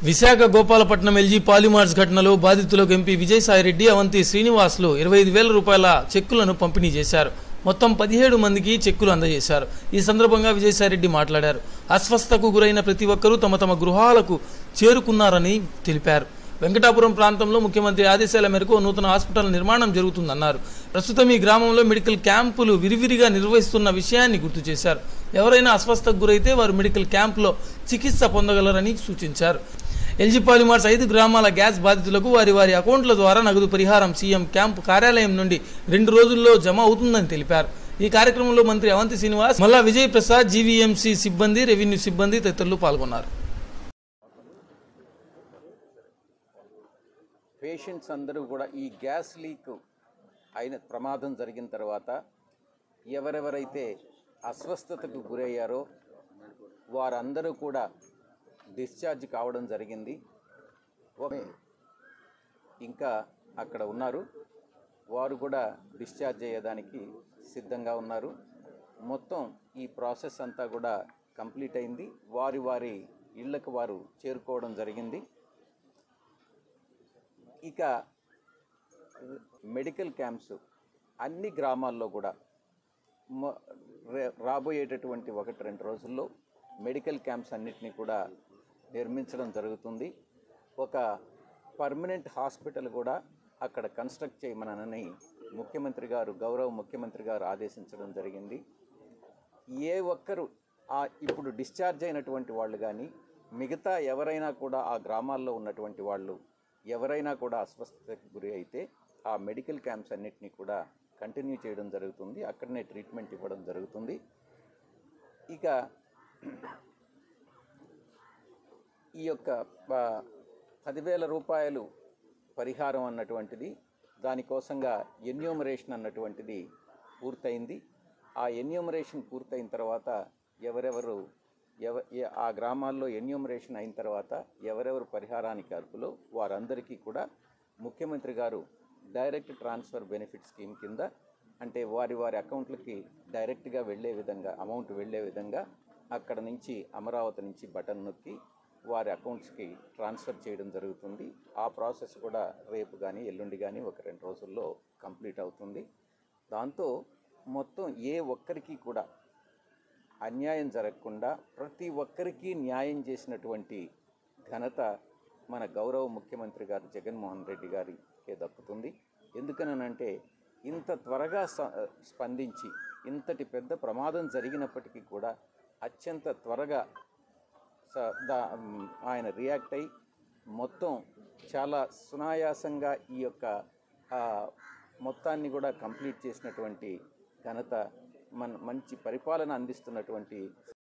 Visakha Gopalapatnam LG పాలిమార్స్ ఘటనలో బాధితులకు MP Vijayasai Reddy Avanthi Srinivasulu ఇరవై ఐదు వేల రూపాయల చెక్కులను పంపిణీ చేశారు మొత్తం పదిహేడు మందికి చెక్కులు అందజేశారు ఈ సందర్భంగా విజయసాయిరెడ్డి మాట్లాడారు అస్వస్థతకు గురైన ప్రతి ఒక్కరూ తమ తమ గృహాలకు చేరుకున్నారని తెలిపారు వెంకటాపురం ప్రాంతంలో ముఖ్యమంత్రి ఆదేశాల మేరకు ఓ నూతన హాస్పిటల్ నిర్మాణం జరుగుతుందన్నారు ప్రస్తుతం ఈ గ్రామంలో మెడికల్ క్యాంపులు విరివిరిగా నిర్వహిస్తున్న విషయాన్ని గుర్తు చేశారు ఎవరైనా అస్వస్థతకు గురైతే వారు మెడికల్ క్యాంపులో చికిత్స పొందగలరని సూచించారు ఎల్జీ పాలిమార్స్ ఐదు గ్రామాల గ్యాస్ బాధితులకు వారి వారి అకౌంట్ల ద్వారా నగదు పరిహారం సీఎం క్యాంపు కార్యాలయం నుండి రెండు రోజుల్లో జమ అవుతుందని తెలిపారు ఈ కార్యక్రమంలో మంత్రి అవంతి శ్రీనివాస్ మల్లా విజయ్ ప్రసాద్ జీవీఎంసీ సిబ్బంది రెవెన్యూ సిబ్బంది తదితరులు పాల్గొన్నారు పేషెంట్స్ అందరూ కూడా ఈ గ్యాస్ లీక్ అయిన ప్రమాదం జరిగిన తర్వాత ఎవరెవరైతే అస్వస్థతకు గురయ్యారో వారందరూ కూడా డిశ్చార్జ్ కావడం జరిగింది ఒక- ఇంకా అక్కడ ఉన్నారు వారు కూడా డిశ్చార్జ్ అయ్యేదానికి సిద్ధంగా ఉన్నారు మొత్తం ఈ ప్రాసెస్ అంతా కూడా కంప్లీట్ అయింది వారి వారి ఇళ్లకు వారు చేరుకోవడం జరిగింది ఇక మెడికల్ క్యాంప్స్ అన్ని గ్రామాల్లో కూడా మ- రే- రాబోయేటటువంటి ఒకటి రెండు రోజుల్లో మెడికల్ క్యాంప్స్ అన్నిటినీ కూడా నిర్మించడం జరుగుతుంది ఒక పర్మనెంట్ హాస్పిటల్ కూడా అక్కడ కన్స్ట్రక్ట్ చేయమనని ముఖ్యమంత్రి గారు గౌరవ ముఖ్యమంత్రి గారు ఆదేశించడం జరిగింది ఏ ఒక్కరు ఆ ఇప్పుడు డిశ్చార్జ్ అయినటువంటి వాళ్ళు కానీ మిగతా ఎవరైనా కూడా ఆ గ్రామాల్లో ఉన్నటువంటి వాళ్ళు ఎవరైనా కూడా అస్వస్థతకు గురి అయితే ఆ మెడికల్ క్యాంప్స్ అన్నిటినీ కూడా కంటిన్యూ చేయడం జరుగుతుంది అక్కడనే ట్రీట్మెంట్ ఇవ్వడం జరుగుతుంది ఇక ఈ యొక్క ప- పదివేల రూపాయలు పరిహారం అన్నటువంటిది దానికోసంగా ఎన్యూమరేషన్ అన్నటువంటిది పూర్తయింది ఆ ఎన్యూమరేషన్ పూర్తయిన తర్వాత ఎవరెవరు ఎవ ఎ- ఆ గ్రామాల్లో ఎన్యూమరేషన్ అయిన తర్వాత ఎవరెవరు పరిహారానికి అర్హులో వారందరికీ కూడా ముఖ్యమంత్రి గారు డైరెక్ట్ ట్రాన్స్ఫర్ బెనిఫిట్ స్కీమ్ కింద అంటే వారి వారి అకౌంట్లకి డైరెక్ట్గా వెళ్ళే విధంగా అమౌంట్ వెళ్ళే విధంగా అక్కడ నుంచి అమరావతి నుంచి బటన్ నొక్కి వారి అకౌంట్స్కి ట్రాన్స్ఫర్ చేయడం జరుగుతుంది ఆ ప్రాసెస్ కూడా రేపు కానీ ఎల్లుండి కానీ ఒక రెండు రోజుల్లో కంప్లీట్ అవుతుంది దాంతో మొత్తం ఏ ఒక్కరికి కూడా అన్యాయం జరగకుండా ప్రతి ఒక్కరికి న్యాయం చేసినటువంటి ఘనత మన గౌరవ ముఖ్యమంత్రి గారు జగన్మోహన్ రెడ్డి గారికే దక్కుతుంది ఎందుకనంటే ఇంత త్వరగా స- స్పందించి ఇంతటి పెద్ద ప్రమాదం జరిగినప్పటికీ కూడా అత్యంత త్వరగా స- దా మ్, ఆయన రియాక్ట్ అయ్యి మొత్తం చాలా సునాయాసంగా ఈ యొక్క ఆ, మొత్తాన్ని కూడా కంప్లీట్ చేసినటువంటి ఘనత మన మంచి పరిపాలన అందిస్తున్నటువంటి